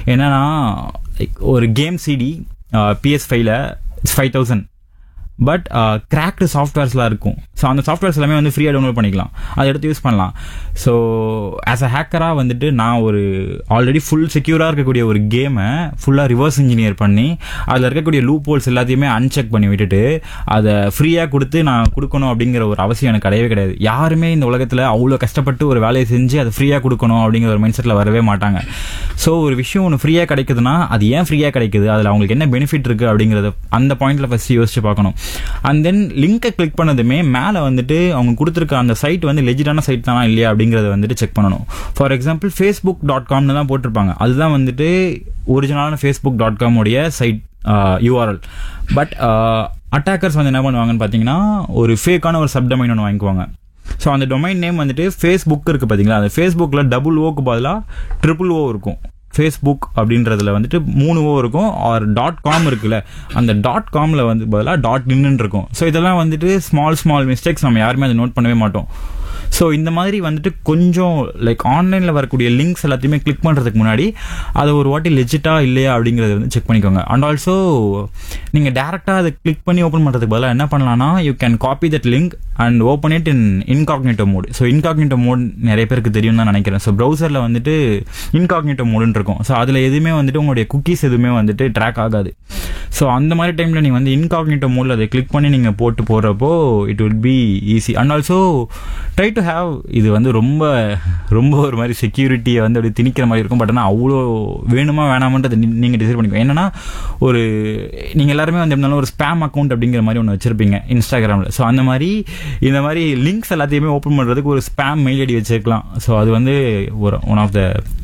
என்னன்னா like ஒரு game CD PS ஃபைவ்ல ஃபைவ் தௌசண்ட் பட் கிராக்டு சாஃப்ட்வேர்ஸ்லாம் இருக்கும் ஸோ அந்த சாஃப்ட்வேர்ஸ் எல்லாமே வந்து ஃப்ரீயாக டவுன்லோட் பண்ணிக்கலாம் அதை எடுத்து யூஸ் பண்ணலாம் ஸோ ஆஸ் அ ஹேக்கராக வந்துட்டு நான் ஒரு ஆல்ரெடி ஃபுல் செக்யூராக இருக்கக்கூடிய ஒரு கேமை ஃபுல்லாக ரிவர்ஸ் இன்ஜினியர் பண்ணி அதில் இருக்கக்கூடிய லூப் ஹோல்ஸ் எல்லாத்தையுமே அன்செக் பண்ணி விட்டுட்டு அதை ஃப்ரீயாக கொடுத்து நான் கொடுக்கணும் அப்படிங்கிற ஒரு அவசியம் எனக்கு கிடையவே கிடையாது யாருமே இந்த உலகத்தில் அவ்வளோ கஷ்டப்பட்டு ஒரு வேலையை செஞ்சு அதை ஃப்ரீயாக கொடுக்கணும் அப்படிங்கிற ஒரு மைண்ட் செட்டில் வரவே மாட்டாங்க ஸோ ஒரு விஷயம் ஒன்று ஃப்ரீயாக கிடைக்குதுன்னா அது ஏன் ஃப்ரீயாக கிடைக்குது அதில் அவங்களுக்கு என்ன பெனிஃபிட் இருக்குது அப்படிங்கிறத அந்த பாயிண்ட்ல ஃபஸ்ட்டு யோசிச்சு பார்க்கணும் அண்ட் தென் லிங்கை கிளிக் பண்ணதுமே மேலே வந்துட்டு அவங்க கொடுத்துருக்க அந்த சைட் வந்து லெஜிட்டான சைட் தானா இல்லையா அப்படிங்கிறத வந்துட்டு செக் பண்ணணும் ஃபார் எக்ஸாம்பிள் ஃபேஸ்புக் டாட் காம்னு தான் போட்டிருப்பாங்க அதுதான் வந்துட்டு ஒரிஜினலான ஃபேஸ்புக் டாட் காம் உடைய சைட் யூஆர்எல் பட் அட்டாக்கர்ஸ் வந்து என்ன பண்ணுவாங்கன்னு பார்த்தீங்கன்னா ஒரு ஃபேக்கான ஒரு சப்டமைன் ஒன்று வாங்கிக்குவாங்க ஸோ அந்த டொமைன் நேம் வந்துட்டு ஃபேஸ்புக் இருக்குது பார்த்தீங்களா அந்த ஃபேஸ்புக்கில் டபுள் ஓக்கு பதிலாக ட்ரிபிள் ஓ இருக்கும் ஃபேஸ்புக் அப்படின்றதுல வந்துட்டு மூணு ஓ இருக்கும் ஆர் டாட் காம் இருக்குல்ல அந்த டாட் காமில் வந்து பதிலாக டாட் இன்னு இருக்கும் ஸோ இதெல்லாம் வந்துட்டு ஸ்மால் ஸ்மால் மிஸ்டேக்ஸ் நம்ம யாருமே அதை நோட் பண்ணவே மாட்டோம் ஸோ இந்த மாதிரி வந்துட்டு கொஞ்சம் லைக் ஆன்லைனில் வரக்கூடிய லிங்க்ஸ் எல்லாத்தையுமே கிளிக் பண்ணுறதுக்கு முன்னாடி அதை ஒரு வாட்டி லெஜிட்டா இல்லையா அப்படிங்கிறத வந்து செக் பண்ணிக்கோங்க அண்ட் ஆல்சோ நீங்கள் டேரெக்டாக அதை கிளிக் பண்ணி ஓப்பன் பண்ணுறதுக்கு பதிலாக என்ன பண்ணலாம்னா you can copy that link and open it in incognito mode so incognito mode நிறைய பேருக்கு தெரியும் தான் நினைக்கிறேன் ஸோ ப்ரௌசரில் வந்துட்டு இன்காக்னேட்டோ மோடுன்னு இருக்கும் ஸோ அதில் எதுவுமே வந்துட்டு உங்களுடைய குக்கீஸ் எதுவுமே வந்துட்டு ட்ராக் ஆகாது ஸோ அந்த மாதிரி டைமில் நீங்கள் வந்து இன்காக்னேட்டோ மோடில் அதை கிளிக் பண்ணி நீங்கள் போட்டு போடுறப்போ it will be easy and also try to have இது வந்து ரொம்ப ரொம்ப ஒரு மாதிரி செக்யூரிட்டியை வந்து அப்படி திணிக்கிற மாதிரி இருக்கும் பட் ஆனால் அவ்வளோ வேணுமா வேணாமன்றது நீங்கள் டிசைட் பண்ணிக்கோ என்னன்னா ஒரு நீங்கள் எல்லாருமே வந்து இருந்தாலும் ஒரு ஸ்பேம் அக்கௌண்ட் அப்படிங்கிற மாதிரி ஒன்று வச்சிருப்பீங்க இன்ஸ்டாகிராமில் ஸோ அந்த மாதிரி இந்த மாதிரி லிங்க்ஸ் எல்லாத்தையுமே ஓப்பன் பண்ணுறதுக்கு ஒரு ஸ்பேம் மெயில் ஐடி வச்சிருக்கலாம் ஸோ அது வந்து ஒரு ஒன் ஆஃப் த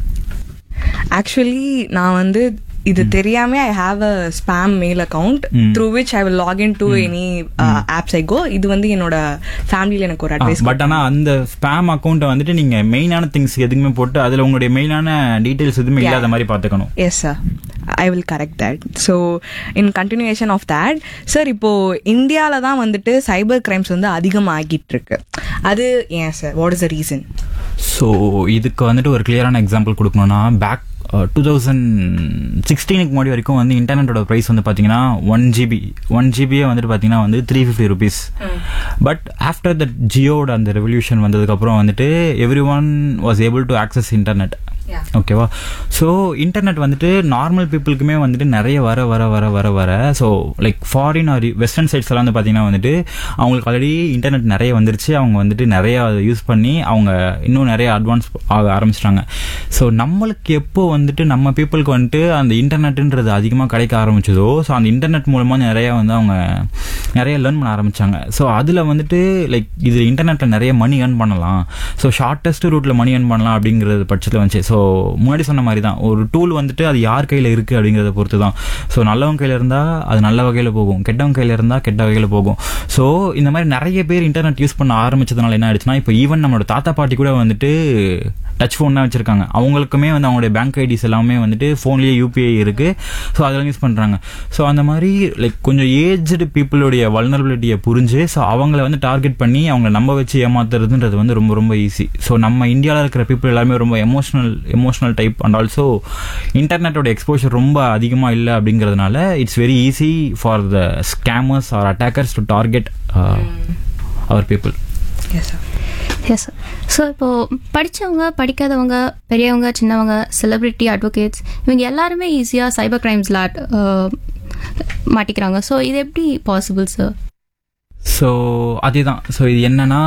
ஆக்சுவலி நான் வந்து இது தெரியாம I have a spam mail account through which I will login to any apps I go இது வந்து என்னோட ஃபேமிலியில எனக்கு ஒரு அட்வைஸ் பட் ஆனால் அந்த ஸ்பேம் அக்கௌண்ட்டை வந்துட்டு நீங்கள் மெயினான திங்ஸ் எதுவுமே போட்டு அதில் உங்களுடைய மெயினான டீட்டெயில்ஸ் எதுவுமே இல்லாத மாதிரி பார்த்துக்கணும் yes sir I will correct that so in continuation of that sir இப்போ இந்தியாவில் தான் வந்துட்டு சைபர் கிரைம்ஸ் வந்து அதிகமாகிட்டு இருக்கு அது ஏன் sir what is the reason so இதுக்கு வந்துட்டு ஒரு கிளியரான எக்ஸாம்பிள் கொடுக்கணும்னா பேக் டூ தௌசண்ட் சிக்ஸ்டீனுக்கு முன்னாடி வரைக்கும் வந்து இன்டர்நெட்டோட ப்ரைஸ் வந்து பார்த்தீங்கன்னா ஒன் ஜிபி ஒன் ஜிபியே வந்துட்டு பார்த்தீங்கன்னா வந்து three fifty rupees but after that ஜியோட அந்த ரெவல்யூஷன் வந்ததுக்கப்புறம் வந்துட்டு every one was able to access internet ஓகேவா ஸோ இன்டர்நெட் வந்துட்டு நார்மல் பீப்புளுக்குமே வந்துட்டு நிறைய வர வர வர வர வர so like foreign or western sides எல்லாம் வந்து பார்த்தீங்கன்னா வந்துட்டு அவங்களுக்கு ஆல்ரெடி இன்டர்நெட் நிறைய வந்துருச்சு அவங்க வந்துட்டு நிறைய அதை யூஸ் பண்ணி அவங்க இன்னும் நிறைய அட்வான்ஸ் ஆக ஆரம்பிச்சிட்டாங்க ஸோ நம்மளுக்கு எப்போ வந்துட்டு நம்ம பீப்புளுக்கு வந்துட்டு அந்த இன்டர்நெட்டுன்றது அதிகமாக கிடைக்க ஆரம்பிச்சதோ ஸோ அந்த இன்டர்நெட் மூலமாக நிறைய வந்து அவங்க நிறைய லேர்ன் பண்ண ஆரம்பிச்சாங்க ஸோ அதில் வந்துட்டு லைக் இது இன்டர்நெட்டில் நிறைய மணி ஏர்ன் பண்ணலாம் ஸோ ஷார்ட்டஸ்ட் ரூட்டில் மணி ஏர்ன் பண்ணலாம் அப்படிங்கிறது பட்சத்தில் வந்துச்சு ஸோ முன்னாடி சொன்ன மாதிரி தான் ஒரு டூல் வந்துட்டு அது யார் கையில் இருக்குது அப்படிங்கிறத பொறுத்து தான் ஸோ நல்லவங்க கையில் இருந்தால் அது நல்ல வகையில் போகும் கெட்டவங்க கையில் இருந்தால் கெட்ட வகையில் போகும் ஸோ இந்த மாதிரி நிறைய பேர் இன்டர்நெட் யூஸ் பண்ண ஆரம்பிச்சதுனால என்ன ஆயிடுச்சுன்னா இப்போ ஈவன் நம்மளோட தாத்தா பாட்டி கூட வந்துட்டு டச் ஃபோன் தான் வச்சிருக்காங்க அவங்களுக்குமே வந்து அவங்களுடைய பேங்க் ஐடிஸ் எல்லாமே வந்துட்டு ஃபோன்லேயே யூபிஐ இருக்கு ஸோ அதெல்லாம் யூஸ் பண்ணுறாங்க ஸோ அந்த மாதிரி லைக் கொஞ்சம் ஏஜ்டு பீப்புளுடைய வல்னரபிலிட்டியை புரிஞ்சு ஸோ அவங்கள வந்து டார்கெட் பண்ணி அவங்கள நம்ப வச்சு ஏமாத்துறதுன்றது வந்து ரொம்ப ரொம்ப ஈஸி ஸோ நம்ம இந்தியாவில் இருக்கிற பீப்புள் எல்லாமே ரொம்ப emotional emotional type and also இன்டர்நெட்டோட எக்ஸ்போஷர் ரொம்ப அதிகமாக இல்லை அப்படிங்கிறதுனால it's very easy for the scammers or attackers to target our people yes sir yes sir so இப்போது படித்தவங்க படிக்காதவங்க பெரியவங்க சின்னவங்க செலிப்ரிட்டி அட்வொகேட்ஸ் இவங்க எல்லாருமே ஈஸியாக சைபர் கிரைம்ஸில் மாட்டிக்கிறாங்க ஸோ இது எப்படி பாசிபிள் சார் ஸோ அதே தான் ஸோ இது என்னன்னா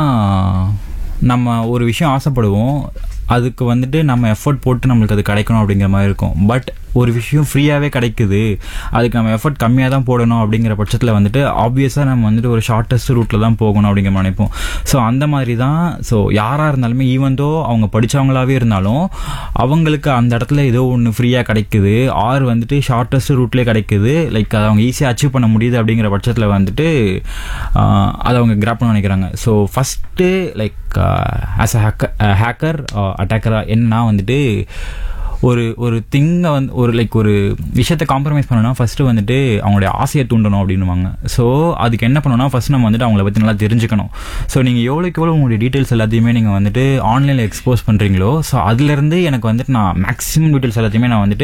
நம்ம ஒரு விஷயம் ஆசைப்படுவோம் அதுக்கு வந்துட்டு நம்ம எஃபர்ட் போட்டு நம்மளுக்கு அது கிடைக்கணும் அப்படிங்கிற மாதிரி இருக்கும் பட் ஒரு விஷயம் ஃப்ரீயாகவே கிடைக்குது அதுக்கு நம்ம எஃபர்ட் கம்மியாக தான் போடணும் அப்படிங்கிற பட்சத்தில் வந்துட்டு ஆப்வியஸாக நம்ம வந்துட்டு ஒரு ஷார்ட்டஸ்ட் ரூட்டில் தான் போகணும் அப்படிங்கிற மாதிரி நினைப்போம் ஸோ அந்த மாதிரி தான் ஸோ யாராக இருந்தாலுமே ஈவன் தோ அவங்க படித்தவங்களாவே இருந்தாலும் அவங்களுக்கு அந்த இடத்துல ஏதோ ஒன்று ஃப்ரீயாக கிடைக்குது ஆர் வந்துட்டு ஷார்ட்டஸ்ட் ரூட்லேயே கிடைக்குது லைக் அதை அவங்க ஈஸியாக அச்சீவ் பண்ண முடியுது அப்படிங்கிற பட்சத்தில் வந்துட்டு ஆஹ், அதை அவங்க கிராப் பண்ண நினைக்கிறாங்க so first like as a hacker hacker அட்டாக்கராக என்னன்னா வந்துட்டு ஒரு ஒரு திங்கை வந்து ஒரு லைக் ஒரு விஷயத்தை காம்ப்ரமைஸ் பண்ணணும்னா ஃபஸ்ட்டு வந்துட்டு அவங்களுடைய ஆசையை தூண்டணும் அப்படின்னுவாங்க ஸோ அதுக்கு என்ன பண்ணணும்னா ஃபஸ்ட் நம்ம வந்துட்டு அவங்கள பற்றி நல்லா தெரிஞ்சுக்கணும் ஸோ நீங்கள் எவ்வளோக்கு எவ்வளோ உங்களுடைய டீட்டெயில்ஸ் எல்லாத்தையுமே நீங்கள் வந்துட்டு ஆன்லைனில் எக்ஸ்போஸ் பண்ணுறீங்களோ ஸோ அதுலேருந்து எனக்கு வந்துட்டு நான் மேக்ஸிமம் டீட்டெயில்ஸ் எல்லாத்தையுமே நான் வந்துட்டு